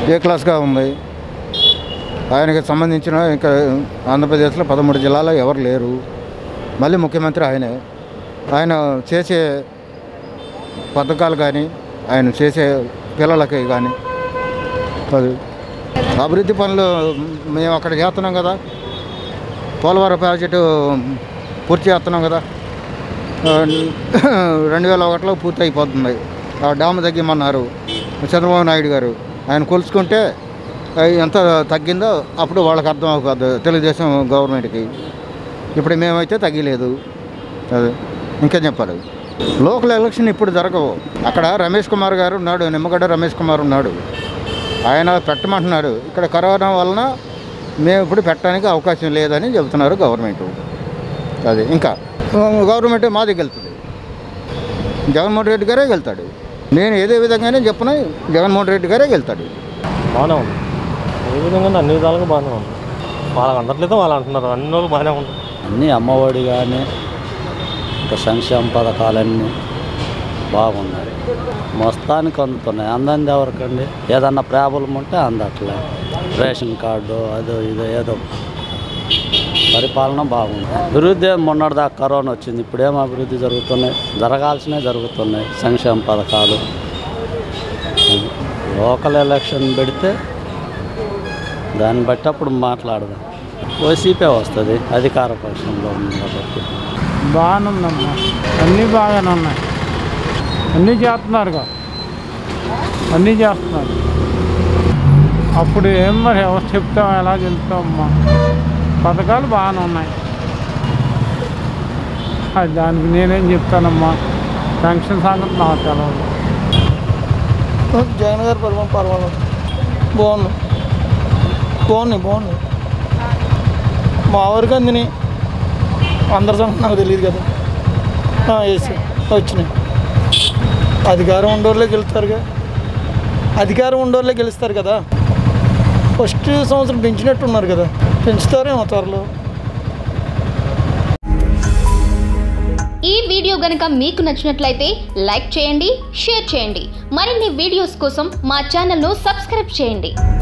ఏ క్లాస్గా ఉంది ఆయనకి సంబంధించిన ఇంకా ఆంధ్రప్రదేశ్లో పదమూడు జిల్లాలో ఎవరు లేరు మళ్ళీ ముఖ్యమంత్రి ఆయనే ఆయన చేసే పథకాలు కానీ ఆయన చేసే పిల్లలకి కానీ అది అభివృద్ధి పనులు మేము అక్కడ చేస్తున్నాం కదా పోలవరం ప్రాజెక్టు పూర్తి చేస్తున్నాం కదా ఆ, రెండు వేల ఒకటిలో పూర్తి అయిపోతుంది ఆ డ్యామ్ తగ్గిమన్నారు చంద్రబాబు నాయుడు గారు ఆయన కొలుచుకుంటే అవి ఎంత తగ్గిందో అప్పుడు వాళ్ళకి అర్థం అవుతుంది తెలుగుదేశం గవర్నమెంట్కి ఇప్పుడు మేమైతే తగ్గలేదు అది ఇంకేం చెప్పాలి లోకల్ ఎలక్షన్ ఇప్పుడు జరగవు అక్కడ రమేష్ కుమార్ గారు ఉన్నాడు నిమ్మగడ్డ రమేష్ కుమార్ ఉన్నాడు ఆయన పెట్టమంటున్నాడు ఇక్కడ కరోనా వలన మేము ఇప్పుడు పెట్టడానికి అవకాశం లేదని చెబుతున్నారు గవర్నమెంట్ అది ఇంకా గవర్నమెంట్ మా దగ్గర వెళ్తుంది జగన్మోహన్ రెడ్డి గారే వెళ్తాడు నేను ఏదే విధంగానే చెప్పిన జగన్మోహన్ రెడ్డి గారే వెళ్తాడు బాగానే ఉంది ఏ విధంగా అన్ని విధాలుగా బాగానే ఉంది వాళ్ళకి అందట్లేదు వాళ్ళు అంటున్నారు అన్ని రోజులు బాగానే ఉంది అన్నీ అమ్మఒడి కానీ ఇంకా సంక్షేమ పథకాలన్నీ బాగున్నాయి మొత్తానికి అందుతున్నాయి అందంది ఎవరికండి ఏదన్నా ప్రాబ్లం ఉంటే అందట్లే రేషన్ కార్డు అదో ఇదో ఏదో పరిపాలన బాగుంది అభివృద్ధి మొన్నటిదాకా కరోనా వచ్చింది ఇప్పుడేం అభివృద్ధి జరుగుతున్నాయి జరగాల్సినవి జరుగుతున్నాయి సంక్షేమ పథకాలు ఇది. లోకల్ ఎలక్షన్ పెడితే దాన్ని బట్టి అప్పుడు మాట్లాడదాం వైసీపీ వస్తుంది అధికార పక్షంలో ఉంది కాబట్టి బాగానే ఉందమ్మా అన్నీ బాగానే ఉన్నాయి అన్నీ చేస్తున్నారుగా అన్నీ చేస్తున్నారు అప్పుడు ఏం మరి ఎవరు చెప్తాం ఎలా చెప్తామమ్మా పథకాలు బాగానే ఉన్నాయి అది దానికి నేనేం చెప్తానమ్మా పెన్షన్ సంగతి నాకు తెలవదు జగన్ గారి పరిపాలన పర్వాలేదు బాగుంది బాగున్నాయి బాగున్నాయి మా ఊరికి అందిని అందరి సంగతి నాకు తెలియదు కదా వేసి వచ్చినాయి అధికారం ఉండోళ్ళే గెలుస్తారుగా అధికారం ఉండోళ్ళే గెలుస్తారు కదా ఫస్ట్ సంవత్సరం పెంచినట్టు ఉన్నారు కదా పెంచుతారేమో త్వరలో ఈ వీడియో గనుక మీకు నచ్చినట్లయితే లైక్ చేయండి షేర్ చేయండి మరిన్ని వీడియోస్ కోసం మా ఛానల్ను సబ్స్క్రైబ్ చేయండి